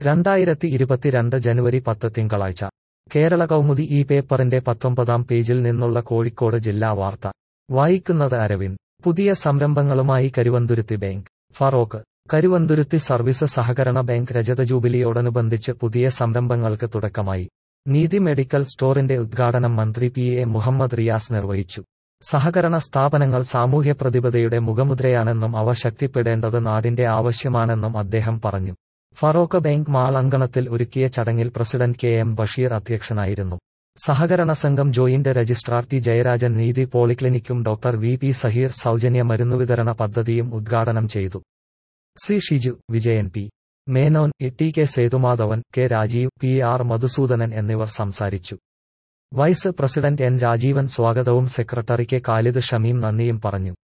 രണ്ടായിരത്തി ഇരുപത്തിരണ്ട് ജനുവരി പത്ത് തിങ്കളാഴ്ച കേരള കൗമുദി ഈ പേപ്പറിന്റെ പത്തൊമ്പതാം പേജിൽ നിന്നുള്ള കോഴിക്കോട് ജില്ലാ വാർത്ത വായിക്കുന്നത് അരവിന്ദ് പുതിയ സംരംഭങ്ങളുമായി കരുവന്തുരുത്തി ബാങ്ക് ഫറോക്ക് കരുവന്തുരുത്തി സർവീസ് സഹകരണ ബാങ്ക് രജത ജൂബിലിയോടനുബന്ധിച്ച് പുതിയ സംരംഭങ്ങൾക്ക് തുടക്കമായി നീതി മെഡിക്കൽ സ്റ്റോറിന്റെ ഉദ്ഘാടനം മന്ത്രി പി എ മുഹമ്മദ് റിയാസ് നിർവഹിച്ചു സഹകരണ സ്ഥാപനങ്ങൾ സാമൂഹ്യ പ്രതിബദ്ധതയുടെ മുഖമുദ്രയാണെന്നും അവ ശക്തിപ്പെടേണ്ടത് നാടിന്റെ ആവശ്യമാണെന്നും അദ്ദേഹം പറഞ്ഞു ഫറോക്ക് ബാങ്ക് മാൾ അങ്കണത്തിൽ ഒരുക്കിയ ചടങ്ങിൽ പ്രസിഡന്റ് കെ എം ബഷീർ അധ്യക്ഷനായിരുന്നു സഹകരണ സംഘം joint registrar T Jayarajan Neethi പോളിക്ലിനിക്കും ഡോക്ടർ വി പി സഹീർ സൗജന്യ മരുന്നുവിതരണ പദ്ധതിയും ഉദ്ഘാടനം ചെയ്തു C Shiju Vijayan P Menon T K Sethumadhavan K Rajeev P R Madhusoodanan എന്നിവർ സംസാരിച്ചു വൈസ് പ്രസിഡന്റ് എൻ രാജീവൻ സ്വാഗതവും സെക്രട്ടറി കെ ഖാലിദ് ഷമീം നന്ദിയും പറഞ്ഞു